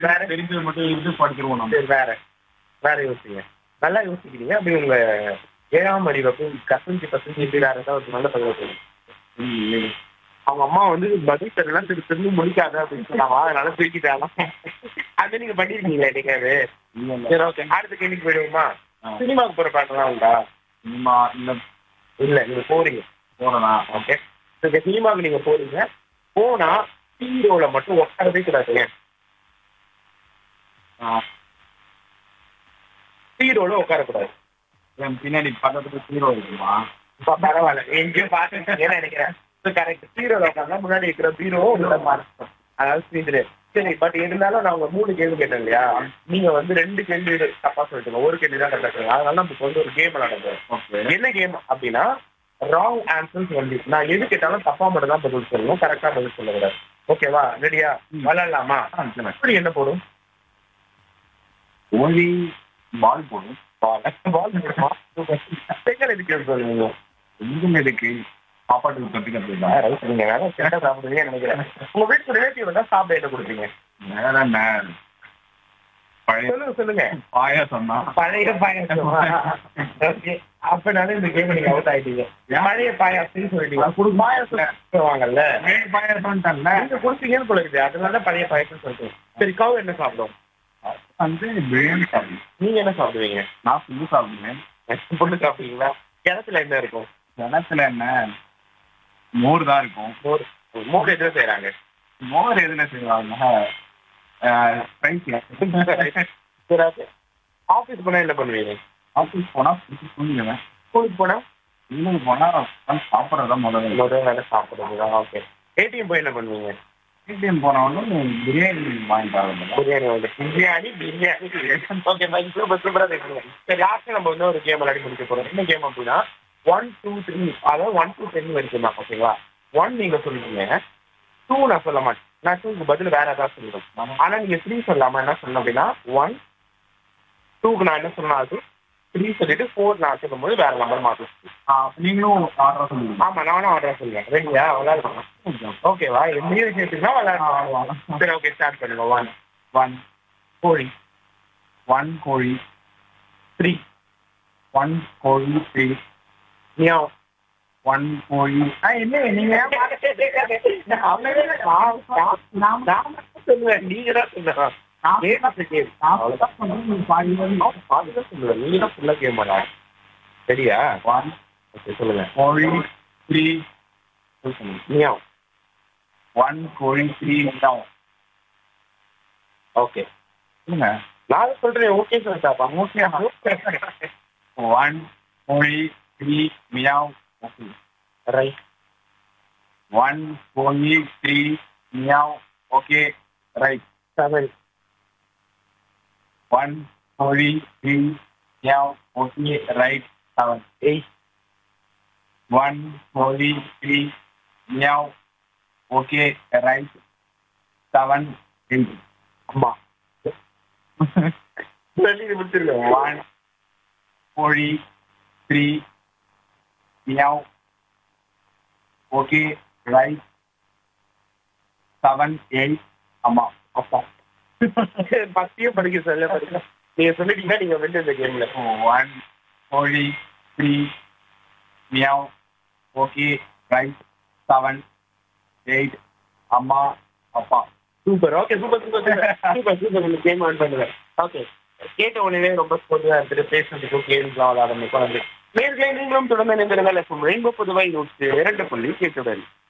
வேற தெரிஞ்சது மட்டும் இருந்து படிச்சிருவோம் நம்ம சரி வேற வேற யோசிங்க நல்லா யோசிக்கிறீங்க அப்படி உங்க ஏழாம் அறிவை போய் கசஞ்சு கசஞ்சு இப்படி வேற ஏதாவது ஒரு நல்ல பதிவு சொல்லுங்க அவங்க அம்மா வந்து பதில் தெரியலாம் திரு திரும்பி முடிக்காத அப்படின்னு சொன்னாங்க அதனால தூக்கிட்டாலாம் அது நீங்க பண்ணிருக்கீங்களா என்னைக்காவது சரி ஓகே அடுத்த கேள்விக்கு போயிடுவோமா சினிமாவுக்கு போற பாட்டெல்லாம் உண்டா சினிமா இல்ல இல்ல நீங்க போறீங்க போறனா ஓகே இந்த சினிமாவுக்கு நீங்க போறீங்க போனா ஹீரோல மட்டும் உட்காரவே கூடாதுங்க ஹீரோல உட்காரக்கூடாது என் பின்னாடி பக்கத்துல ஹீரோ இருக்குமா ப- பரவாயில்ல எங்கேயோ பாத்துருக்கீங்கன்னு நினைக்கிறேன் கரெக்ட் ஹீரோல உட்காந்தா முன்னாடி இருக்கிற ஹீரோ உங்களோட மனசு அதாவது ஸ்ரீதர் சரி பட் இருந்தாலும் நான் உங்க மூணு கேள்வி கேட்டேன் இல்லையா நீங்க வந்து ரெண்டு கேள்வி தப்பா சொல்லிட்டுங்க ஒரு கேள்வி தான் கரெக்டா சொல்லுங்க அதனால நம்ம வந்து ஒரு கேம் விளையாடுறோம் ஓகே என்ன கேம் அப்படின்னா ராங் ஆன்சர்ஸ் வந்து நான் எது கேட்டாலும் தப்பா மட்டும் தான் பதில் சொல்லணும் கரெக்டா பதில் சொல்லக்கூடாது ஓகேவா ரெடியா விளையாடலாமா அப்படி என்ன போடும் ஓலி பால் போடும் பால் செங்கல் எதுக்கு சொல்லுவீங்க எங்கும் எதுக்கு சாப்பாட்டுக்கு தொட்டுக்கிறது ஆ, right. நீங்க வேற கேட்டா சாப்பிடுவீங்கன்னு நினைக்கிறேன் உங்க வீட்டு ரிலேட்டிவ் வந்தா சாப்பிட என்ன கொடுப்பீங்க வேற என்ன பழைய சொல்லுங்க சொல்லுங்க பாயாசம் தான் பழைய பாயாசம் ஓகே அப்பனால இந்த கேம் நீங்க அவுட் ஆயிட்டீங்க பழைய பாயாசம் சொல்லிட்டீங்க பாயாசம் சொல்லுவாங்கல்ல பழைய பாயாசம் தரல நீங்க கொடுத்தீங்கன்னு போல இருக்குது அதனால பழைய பாயாசம் சொல்லிட்டீங்க சரி கவு என்ன சாப்பிடும் வந்து பிரியாணி சாப்பிடுவேன் நீங்க என்ன சாப்பிடுவீங்க நான் ஃபுல்லு சாப்பிடுவேன் பொண்ணு சாப்பிடுவீங்களா கிணத்துல என்ன இருக்கும் கிணத்துல என்ன மோர் தான் இருக்கும் மோர் மோர் எதுவும் செய்யறாங்க மோர் எதுல செய்வாங்க ஸ்பைசி சரி ஆபீஸ் போனா என்ன பண்ணுவீங்க ஆஃபீஸ் போனா பிடிச்சி தூங்கிடுவேன் ஸ்கூலுக்கு போனா இன்னும் போனா உட்கார்ந்து சாப்பிட்றதா முதல்ல முதல் வேலை சாப்பிடுறீங்களா ஓகே ஏடிஎம் போய் என்ன பண்ணுவீங்க ஏடிஎம் போன உடனே பிரியாணி வாங்கிட்டு வரணும் பிரியாணி வந்து biryani biryani okay bye super சூப்பரா இருக்கீங்க சரி லாஸ்ட் நம்ம வந்து ஒரு கேம் விளையாடி முடிக்க போறோம் என்ன கேம் அப்படின்னா ஒன் டூ த்ரீ அதாவது ஒன் டூ டென் வரைக்கும் தான் ஓகேவா ஒன் நீங்க சொல்லுவீங்க டூ நான் சொல்ல மாட்டேன் நான் டூக்கு பதில் வேற ஏதாவது சொல்லிடுவேன் ஆனா நீங்க த்ரீ சொல்லாம என்ன சொல்லணும் அப்படின்னா ஒன் டூக்கு நான் என்ன சொன்னா அது த்ரீ சொல்லிட்டு ஃபோர் நான் சொல்லும்போது வேற நம்பர் மாற்றும் நீங்களும் ஆர்டர் சொல்லுங்க ஆமா நானும் ஆர்டர் சொல்லுவேன் ரெடியா விளையாடலாம் ஓகேவா எந்த விஷயத்துக்குனா விளையாடலாம் சரி ஓகே ஸ்டார்ட் பண்ணுங்க ஒன் ஒன் கோழி ஒன் கோழி த்ரீ ஒன் கோழி த்ரீ மியாவ் ஒன் கோழி ஆ என்ன நீங்க ஏன் நான் நான் சொல்லுவேன் நீங்க தான் சொல்லுவேன் கேட்டு கேளு. அவ்வளவுதான். பாதிதான் சொல்லுவேன் நீங்க தான் ஃபுல்லா கேம் பண்ணலாம் சரியா ஒன் ஓகே சொல்லுங்க கோழி த்ரீ மியாவ் ஒன் கோழி த்ரீ தான் ஓகே சொல்லுங்க நான் சொல்றேன் ஓகே சொல்லிட்டாப்பா ஓகே ஒன் கோழி three meow okay right one கோழி three meow okay right seven one கோழி three meow okay right seven eight one கோழி three meow okay right seven eight அம்மா சொல்லி முடிச்சிருக்கேன் ஒன் கோழி three meow okay right seven eight ஆமா அப்பா பத்தியும் படிக்க சொல்ல படிக்க நீங்க சொல்லிட்டீங்கன்னா நீங்க வந்து இந்த கேம்ல ஒன் கோழி three meow okay right seven eight அம்மா அப்பா super okay super super super super இந்த கேம் ஆன் பண்ணுங்க ஓகே கேட்ட உடனே ரொம்ப ஸ்போர்ட்டிவா இருந்துட்டு பேசுறதுக்கும் கேம்ஸ்லாம் விளாட வந்து நேர்களை நீங்களும் தொடர்ந்து நினைந்திருந்தால் ரெயின்போ புதுவை நூற்று இரண்டு புள்ளி கேட்டுடன்